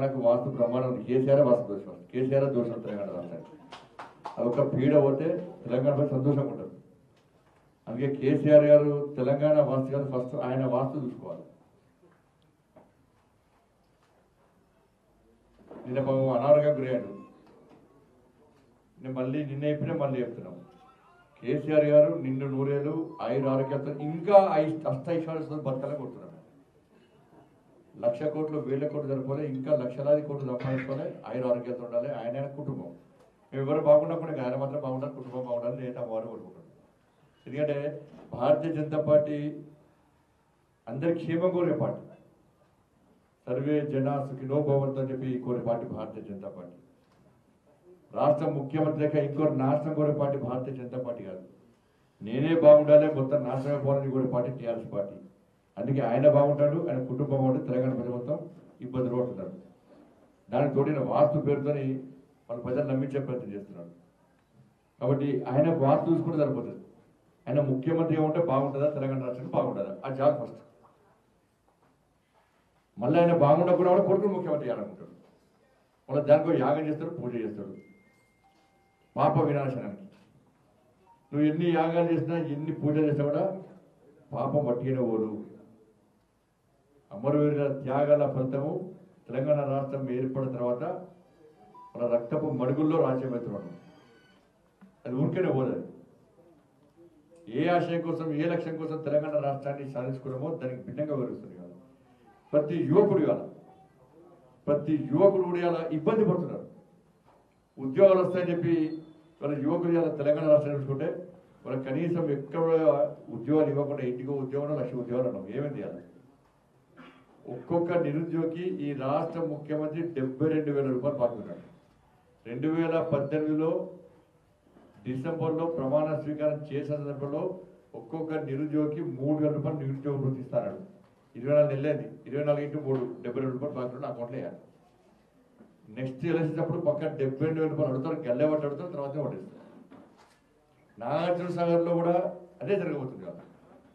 తెలంగాణకు వాస్తు బ్రహ్మాండం కేసీఆర్ వాస్తు దోషం కేసీఆర్ దోషం తెలంగాణ రాష్ట్రానికి అది ఒక పీడ పోతే తెలంగాణపై సంతోషంగా ఉంటుంది అందుకే కేసీఆర్ గారు తెలంగాణ వాస్తు కాదు ఫస్ట్ ఆయన వాస్తు చూసుకోవాలి నిన్న పాపం అనారోగ్యం గురయ్యాడు నేను మళ్ళీ నిన్న చెప్పినా మళ్ళీ చెప్తున్నాం కేసీఆర్ గారు నిన్ను నూరేళ్ళు ఆయుర ఆరోగ్యాలతో ఇంకా ఐ- అష్టైశ్వర్యంతో బతకాలని కొడుతున్నాడు లక్ష కోట్లు వేల కోట్లు జరపాలి ఇంకా లక్షలాది కోట్లు సంపాదించుకోవాలి ఆయుర ఆరోగ్యంతో ఉండాలి ఆయన ఆయన కుటుంబం మేము ఎవరు బాగున్నప్పుడు ఆయన మాత్రం బాగుండాలి కుటుంబం బాగుండాలి నేను అమ్మవారు కోరుకుంటాను ఎందుకంటే భారతీయ జనతా పార్టీ అందరి క్షేమం కోరే పార్టీ సర్వే జనా సుఖినో భవంతు అని చెప్పి కోరే పార్టీ భారతీయ జనతా పార్టీ రాష్ట్ర ముఖ్యమంత్రిగా ఇంకోటి నాశనం కోరే పార్టీ భారతీయ జనతా పార్టీ కాదు నేనే బాగుండాలి మొత్తం నాశనం పోవాలని కోరే పార్టీ టీఆర్ఎస్ పార్టీ అందుకే ఆయన బాగుంటాడు ఆయన కుటుంబం బాగుంటుంది తెలంగాణ ప్రజలు మొత్తం ఇబ్బందులు పడుతున్నారు దానికి తోడిన వాస్తు పేరుతోని వాళ్ళ ప్రజలు నమ్మించే ప్రయత్నం చేస్తున్నాడు కాబట్టి ఆయన వాస్తు చూసుకుంటే సరిపోతుంది ఆయన ముఖ్యమంత్రిగా ఉంటే బాగుంటుందా తెలంగాణ రాష్ట్రానికి బాగుంటుందా ఆ జాబ్ ఫస్ట్ మళ్ళీ ఆయన బాగుండకుండా కూడా కొడుకుని ముఖ్యమంత్రి చేయాలనుకుంటాడు మళ్ళీ దానికో యాగం చేస్తాడు పూజ చేస్తాడు పాప వినాశనానికి నువ్వు ఎన్ని యాగాలు చేసినా ఎన్ని పూజలు చేసినా కూడా పాపం పట్టిన ఓడు అమరవీరుల త్యాగాల ఫలితము తెలంగాణ రాష్ట్రం ఏర్పడిన తర్వాత మన రక్తపు మడుగుల్లో రాజ్యం అవుతున్నాడు అది ఊరికేనే పోదు అది. ఏ ఆశయం కోసం ఏ లక్ష్యం కోసం తెలంగాణ రాష్ట్రాన్ని సాధించుకున్నామో దానికి భిన్నంగా వివరిస్తుంది కాదు ప్రతి యువకుడు కాదు ప్రతి యువకుడు కూడా ఇలా ఇబ్బంది పడుతున్నారు ఉద్యోగాలు వస్తాయని చెప్పి వాళ్ళ యువకులు ఇలా తెలంగాణ రాష్ట్రం చూసుకుంటే వాళ్ళకి కనీసం ఎక్కడ ఉద్యోగాలు ఇవ్వకుండా ఇంటికో ఉద్యోగం లక్ష ఉద్యోగాలు అన్నాం ఏమేమి చేయాలి ఒక్కొక్క నిరుద్యోగి ఈ రాష్ట్ర ముఖ్యమంత్రి డెబ్బై రెండు వేల రూపాయలు పాకున్నాడు రెండు వేల పద్దెనిమిదిలో డిసెంబర్లో ప్రమాణ స్వీకారం చేసిన సందర్భంలో ఒక్కొక్క నిరుద్యోగికి మూడు వేల రూపాయలు నిరుద్యోగ వృత్తి ఇస్తాడు ఇరవై నాలుగు నెలలేంది ఇరవై నాలుగు ఇంటూ మూడు డెబ్బై రెండు రూపాయలు బాగా అకౌంట్లో వేయాలి నెక్స్ట్ ఎలక్షన్స్ అప్పుడు పక్క డెబ్బై రెండు వేల రూపాయలు అడుగుతారు గల్లే పట్టి అడుగుతారు తర్వాత పట్టిస్తారు నాగార్జున సాగర్ లో కూడా అదే జరగబోతుంది కదా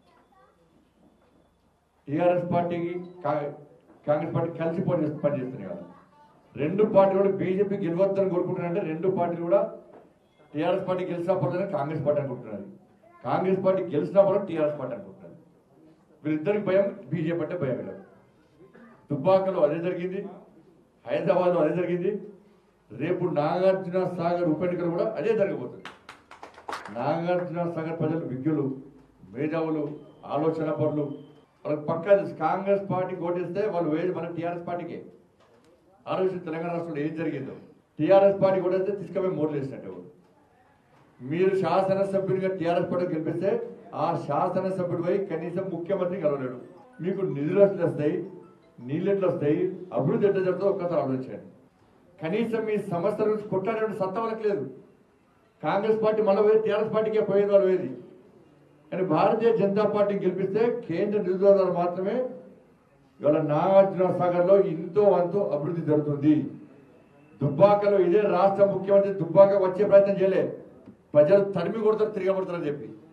టీఆర్ఎస్ పార్టీకి కా- కాంగ్రెస్ పార్టీ కలిసి పోటీ చేస్తూ పనిచేస్తున్నాయి కదా రెండు పార్టీలు కూడా బీజేపీ గెలవద్దని కోరుకుంటున్నారంటే రెండు పార్టీలు కూడా టీఆర్ఎస్ పార్టీ గెలిచినా పర్లేదని కాంగ్రెస్ పార్టీ అనుకుంటున్నారు కాంగ్రెస్ పార్టీ గెలిచినా పర్లేదు టీఆర్ఎస్ పార్టీ అనుకుంటున్నారు వీరిద్దరికి భయం బీజేపీ అంటే భయం లేదు దుబ్బాకలో అదే జరిగింది హైదరాబాద్లో అదే జరిగింది రేపు నాగార్జున సాగర్ ఉప ఎన్నికలు కూడా అదే జరగబోతుంది నాగార్జున సాగర్ ప్రజలు విజ్ఞులు మేధావులు ఆలోచన పరులు వాళ్ళకి పక్కా తెలుసు కాంగ్రెస్ పార్టీ ఓటేస్తే వాళ్ళు వేది మన టీఆర్ఎస్ పార్టీకే ఆలోచన తెలంగాణ రాష్ట్రంలో ఏం జరిగిందో టీఆర్ఎస్ పార్టీ ఓటేస్తే తీసుకుపోయి మోర్లు వేసినట్టు మీరు శాసనసభ్యుడిగా టీఆర్ఎస్ పార్టీ గెలిపిస్తే ఆ శాసనసభ్యుడు పోయి కనీసం ముఖ్యమంత్రి కలవలేడు మీకు నిధులు ఎట్లా వస్తాయి నీళ్ళు ఎట్లా వస్తాయి అభివృద్ధి ఎట్లా జరుగుతుందో ఒక్కసారి ఆలోచించండి కనీసం మీ సమస్యల గురించి కొట్టాడే సత్తా వాళ్ళకి లేదు కాంగ్రెస్ పార్టీ మళ్ళీ పోయి టీఆర్ఎస్ పార్టీకే పోయేది వాళ్ళు పోయేది కానీ భారతీయ జనతా పార్టీ గెలిపిస్తే కేంద్ర నిధులు మాత్రమే ఇవాళ నాగార్జున సాగర్ లో ఇంతో అంతో అభివృద్ధి జరుగుతుంది దుబ్బాకలో ఇదే రాష్ట్ర ముఖ్యమంత్రి దుబ్బాక వచ్చే ప్రయత్నం చేయలే ప్రజలు తరిమి కొడతారు తిరిగి కొడతారని చెప్పి